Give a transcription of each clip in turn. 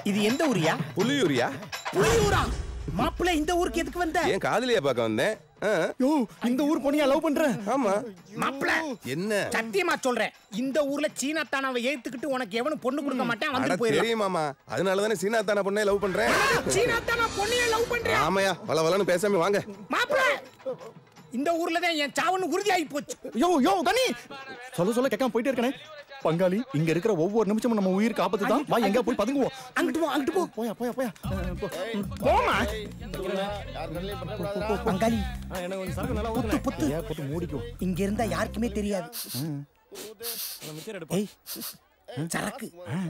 இது எந்த ஊரியா புலியூரியா புலியூரா மாப்பிள்ளை இந்த ஊருக்கு எதுக்கு வந்த ஏன் காதலியா பார்க்க வந்தேன் ஆ, யோ இந்த ஊர் பொண்ணியா லவ் பண்றேன் ஆமா மாப்பிள்ள என்ன சத்தியமா சொல்றேன் இந்த ஊர்ல சீனா தானாவை ஏத்துக்கிட்டு உனக்கு எவனும் பொண்ணு கொடுக்க மாட்டேன் அட வந்து போயிடலாம் தெரியுமாமா அதனால தானே சீனா தான பொண்ணே லவ் பண்றேன் சீனா தானா பொண்ணைய லவ் பண்றேன் ஆமாயா வள வளன்னு பேசாம வாங்க மாப்பிள்ள இந்த ஊர்ல தான் என் சாவுன்னு உறுதியாகி போச்சு யோ யோ தனி சொல்ல சொல்ல கேட்காம போயிட்டே இருக்கனே பங்காளி இங்க இருக்கிற ஒவ்வொரு நிமிஷமும் நம்ம உயிருக்கு ஆபத்து தான் வா எங்க போய் பதுங்குவோம் அங்கிட்டு போ அங்கிட்டு போ போயா போயா போயா அஹ், போ. போமா யார் கண்ணிலையும் பற்றக்கூடாதுடா. பங்காளி எனக்கு கொஞ்சம் சரக்கு நல்லா புத்து புத்து ஏன் போட்டு மூடிக்கோ இங்க இருந்தா யாருக்குமே தெரியாது ஏய் சரக்கு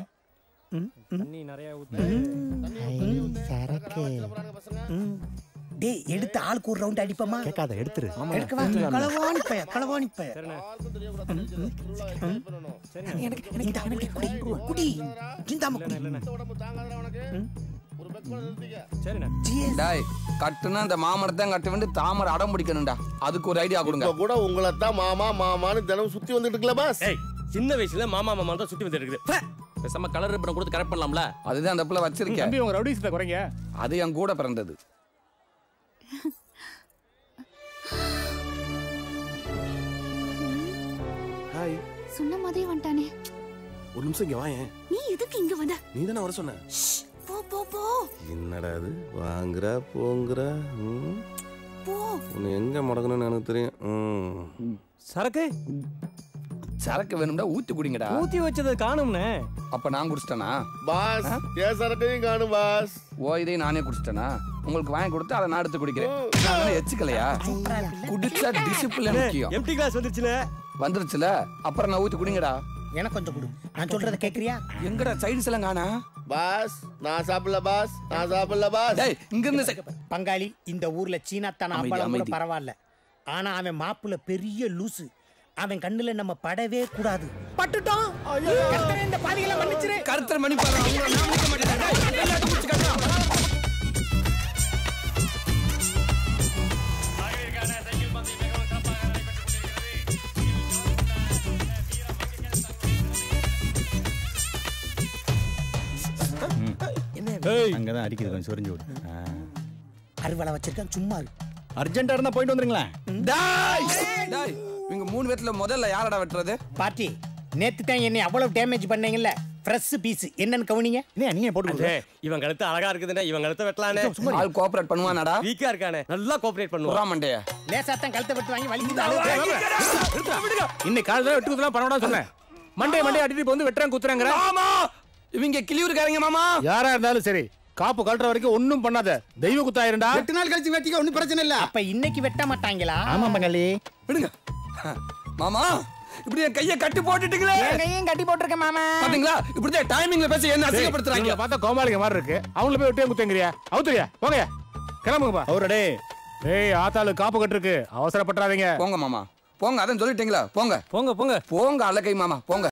சரக்கு டேய் எடுத்து ஆளுக்கு ஒரு ரவுண்ட் அடிப்போமா கேட்காத எடுத்துரு எடுக்கவா களவாணி பைய களவாணி பைய எனக்கு இந்த அவனுக்கு குடி குடி சிந்தாம குடி உடம்பு தாங்காதடா உனக்கு ஒரு பெக்கு நிறுத்திக்க ஜிஎஸ் டாய் கட்டுனா இந்த மாமரத்தான் கட்ட வேண்டி தாமரை அடம் பிடிக்கணும்டா அதுக்கு ஒரு ஐடியா கொடுங்க இப்ப கூட உங்களை தான் மாமா மாமான்னு தினம் சுத்தி வந்துட்டு இருக்கல பாஸ் ஏய் சின்ன வயசுல மாமா மாமா தான் சுத்தி வந்து இருக்குது பேசாம கலர் ரிப்பன் கொடுத்து கரெக்ட் பண்ணலாம்ல அதுதான் அந்த பிள்ளை வச்சிருக்கேன் தம்பி உங்க ரவுடிஸ்ல குறைங்க அது என் கூட பிறந்தது ஹாய் சொன்ன மாதிரி வந்துட்டானே ஒரு நிமிஷம் இங்க வாயேன் நீ எதுக்கு இங்க வந்த நீ தானே வர சொன்ன போ போ போ என்னடா அது வாங்குறா போங்குறா ம்? போ உன்னை எங்க முடக்கணும்னு எனக்கு தெரியும் ம். சரக்கு சரக்கு வேணும்டா ஊத்தி குடிங்கடா ஊத்தி வச்சது காணும்னே அப்ப நான் குடிச்சிட்டேனா பாஸ் ஏன் சரக்கையும் காணும் பாஸ் ஓ இதையும் நானே குடிச்சிட்டேனா உங்களுக்கு வாங்கி கொடுத்து அதை நான் எடுத்து குடிக்கிறேன் நான் என்ன எச்சுக்கலையா குடிச்சா டிசிப்ளின் முக்கியம் எம்டி கிளாஸ் வந்துருச்சுல வந்துருச்சுல அப்புறம் நான் ஊத்தி குடிங்கடா எனக்கு கொஞ்சம் கொடு நான் சொல்றத கேக்குறியா எங்கடா சைடுஸ் எல்லாம் காணா பாஸ் நான் சாப்பிடல பாஸ் நான் சாப்பிடல பாஸ் டேய் இங்க இருந்து சை- பங்காளி இந்த ஊர்ல சீனா தான அமைதி, அம்பளம் கூட அமைதி. பரவாயில்ல ஆனா அவன் மாப்புல பெரிய லூசு அவன் கண்ணுல நம்ம படவே கூடாது பட்டுட்டோம் கர்த்தரே, இந்த பாதிகளை மன்னிச்சிரு கருத்தர் மணி பாரு அவங்கள நான் மன்னிக்க மாட்டேன் டேய், எல்லாத்தையும் முடிச்சு காட்டுடா. அங்கதான் அடிக்குது கொஞ்சம் சொரிஞ்சு விடு அறுவலை வச்சிருக்கேன் சும்மா இரு அர்ஜென்ட்டா இருந்தா போயிட்டு வந்துருங்களேன் டேய் டேய் இவங்க மூணு பேத்துல முதல்ல யாரடா வெட்டுறது பாட்டி நேத்து தான் என்னை அவ்வளவு டேமேஜ் பண்ணீங்கல்ல ஃப்ரெஷ் பீஸ் என்னன்னு கவனிங்க என்ன நீங்க போட்டு கொடுங்க. இவன் கழுத்து அழகா இருக்குதுடா இவன் கழுத்தை வெட்டலானே ஆள் கோஆபரேட் பண்ணுவானாடா வீக்கா இருக்கானே நல்லா கோஆபரேட் பண்ணுவான் புறா மண்டைய லேசா தான் கழுத்தை விட்டு வாங்கி வலிக்குது இன்னைக்கு காலையில வெட்டு குத்துலாம் பண்ண சொன்னேன் மண்டே மண்டே அடிட்டு இப்ப வந்து வெட்டுறாங்க குத்துறாங்க மாமா இவங்க கிளியூருக்காரங்க மாமா யாரா இருந்தாலும் சரி காப்பு கழட்டுற வரைக்கும் ஒண்ணும் பண்ணாத தெய்வ குத்தாயிருண்டா எட்டு நாள் கழிச்சு வெட்டிக்க ஒன்றும் பிரச்சனை இல்ல அப்ப இன்னைக்கு வெட்ட மாட்டாங்களா ஆமா பங்காளி விடுங்க மாமா இப்படி என் கைய கட்டி போட்டுட்டீங்களே கையும் கட்டி போட்டிருக்கேன் மாமா பாத்தீங்களா இப்படிதான் டைமிங்ல பேசி என்ன அசிங்கப்படுத்துறாங்க இவங்களை பார்த்தா கோமாளிங்க மாதிரி இருக்கு அவங்கள போய் வெட்டியே குத்தங்கிறியா அவுத்துறியா போங்க கிளம்புங்கப்பா அவரடே ஏய் ஆத்தாளு காப்பு கட்டிருக்கு அவசரப்பட்டுறாதீங்க போங்க மாமா போங்க அதான் சொல்லிட்டீங்களா போங்க போங்க போங்க போங்க அழகை மாமா போங்க